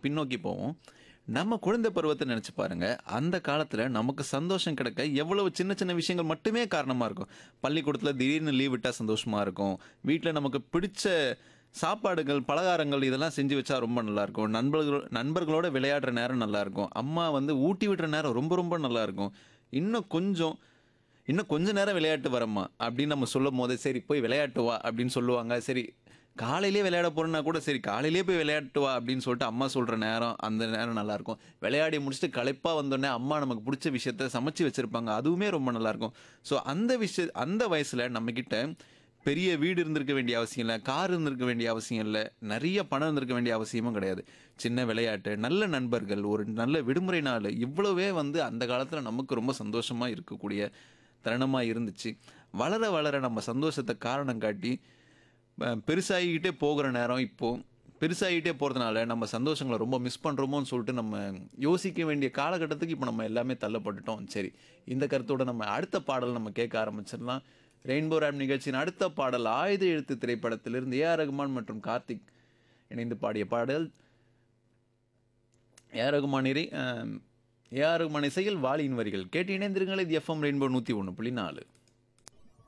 பின்னோக்கி போவோம் நம்ம குழந்தை பருவத்தை நினச்சி பாருங்க அந்த காலத்தில் நமக்கு சந்தோஷம் கிடைக்க எவ்வளவு சின்ன சின்ன விஷயங்கள் மட்டுமே காரணமாக இருக்கும் பள்ளிக்கூடத்தில் திடீர்னு லீவ் விட்டால் சந்தோஷமாக இருக்கும் வீட்டில் நமக்கு பிடிச்ச சாப்பாடுகள் பலகாரங்கள் இதெல்லாம் செஞ்சு வச்சா ரொம்ப நல்லாயிருக்கும் நண்பர்களோ நண்பர்களோட விளையாடுற நேரம் நல்லாயிருக்கும் அம்மா வந்து ஊட்டி விடுற நேரம் ரொம்ப ரொம்ப நல்லாயிருக்கும் இன்னும் கொஞ்சம் இன்னும் கொஞ்ச நேரம் விளையாட்டு வரம்மா அப்படின்னு நம்ம சொல்லும் போது சரி போய் விளையாட்டு வா அப்படின்னு சொல்லுவாங்க சரி காலையிலே விளையாட போறேன்னா கூட சரி காலையிலே போய் விளையாட்டு வா அப்படின்னு சொல்லிட்டு அம்மா சொல்கிற நேரம் அந்த நேரம் நல்லாயிருக்கும் விளையாடி முடிச்சுட்டு களைப்பாக வந்தோடனே அம்மா நமக்கு பிடிச்ச விஷயத்த சமைச்சு வச்சுருப்பாங்க அதுவுமே ரொம்ப நல்லாயிருக்கும் ஸோ அந்த விஷய அந்த வயசில் நம்மக்கிட்ட பெரிய வீடு இருந்திருக்க வேண்டிய அவசியம் இல்லை கார் இருந்திருக்க வேண்டிய அவசியம் இல்லை நிறைய பணம் இருந்திருக்க வேண்டிய அவசியமும் கிடையாது சின்ன விளையாட்டு நல்ல நண்பர்கள் ஒரு நல்ல விடுமுறை நாள் இவ்வளவே வந்து அந்த காலத்தில் நமக்கு ரொம்ப சந்தோஷமாக இருக்கக்கூடிய தருணமாக இருந்துச்சு வளர வளர நம்ம சந்தோஷத்தை காரணம் காட்டி அஹ், பெருசாகிக்கிட்டே போகிற நேரம் இப்போது பெருசாகிட்டே போகிறதுனால நம்ம சந்தோஷங்களை ரொம்ப மிஸ் பண்ணுறோமோன்னு சொல்லிட்டு நம்ம யோசிக்க வேண்டிய காலகட்டத்துக்கு இப்போ நம்ம எல்லாமே தள்ளப்பட்டுட்டோம் சரி இந்த கருத்தோட நம்ம அடுத்த பாடல் நம்ம கேட்க ஆரம்பிச்சிடலாம் ரெயின்போ ரேம் நிகழ்ச்சியின் அடுத்த பாடல் ஆயுத எழுத்து திரைப்படத்திலிருந்து ஏஆர் ரகுமான் மற்றும் கார்த்திக் இணைந்து பாடிய பாடல் ஏஆர் ரகுமான் இறை ஏஆர் ரகுமான் இசையில் வாலியின் வரிகள் கேட்டு இணைந்திருங்கள் இது எஃப்எம் ரெயின்போ நூற்றி ஒன்று புள்ளி நாலு